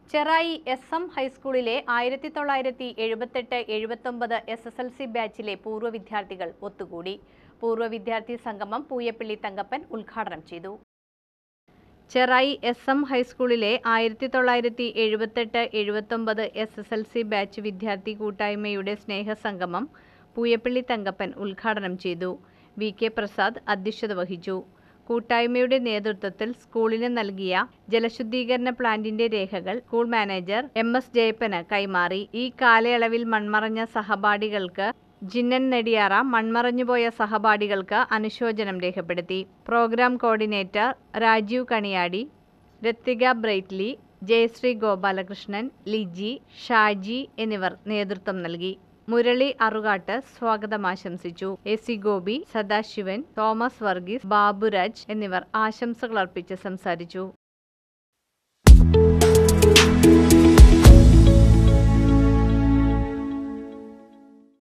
Cherai S M ഹൈസ്കൂളിലെ ആയിരത്തി തൊള്ളായിരത്തി എഴുപത്തെട്ട് എഴുപത്തൊമ്പത് എസ് എസ് എൽ സി ബാച്ചിലെ പൂർവ്വ വിദ്യാർത്ഥികൾ ഒത്തുകൂടി പൂർവ്വ വിദ്യാർത്ഥി സംഗമം പൂയപ്പള്ളി തങ്കപ്പൻ ഉദ്ഘാടനം ചെയ്തു ചെറായി എസ് എം ഹൈസ്കൂളിലെ ആയിരത്തി തൊള്ളായിരത്തി എഴുപത്തെട്ട് എഴുപത്തൊമ്പത് S S L C batch വിദ്യാർത്ഥി കൂട്ടായ്മയുടെ സ്നേഹസംഗമം പൂയപ്പള്ളി തങ്കപ്പൻ ഉദ്ഘാടനം ചെയ്തു വി കെ പ്രസാദ് അധ്യക്ഷത വഹിച്ചു കൂട്ടായ്മയുടെ നേതൃത്വത്തിൽ സ്കൂളിന് നൽകിയ ജലശുദ്ധീകരണ പ്ലാന്റിന്റെ രേഖകൾ സ്കൂൾ മാനേജർ എം എസ് ജയപ്പന് കൈമാറി ഈ കാലയളവിൽ മൺമറഞ്ഞ സഹപാഠികൾക്ക് ജിന്നൻ നെടിയാറ മൺമറഞ്ഞുപോയ സഹപാഠികൾക്ക് അനുശോചനം രേഖപ്പെടുത്തി program coordinator Rajeev Kaniyadi Rathika Brightly Jayasree Gopalakrishnan Liji Shaji എന്നിവർ നേതൃത്വം നൽകി മുരളി അറുകാട്ട് സ്വാഗതം ആശംസിച്ചു എ സി ഗോപി സദാശിവൻ തോമസ് വർഗീസ് ബാബുരാജ് എന്നിവർ ആശംസകൾ അർപ്പിച്ച് സംസാരിച്ചു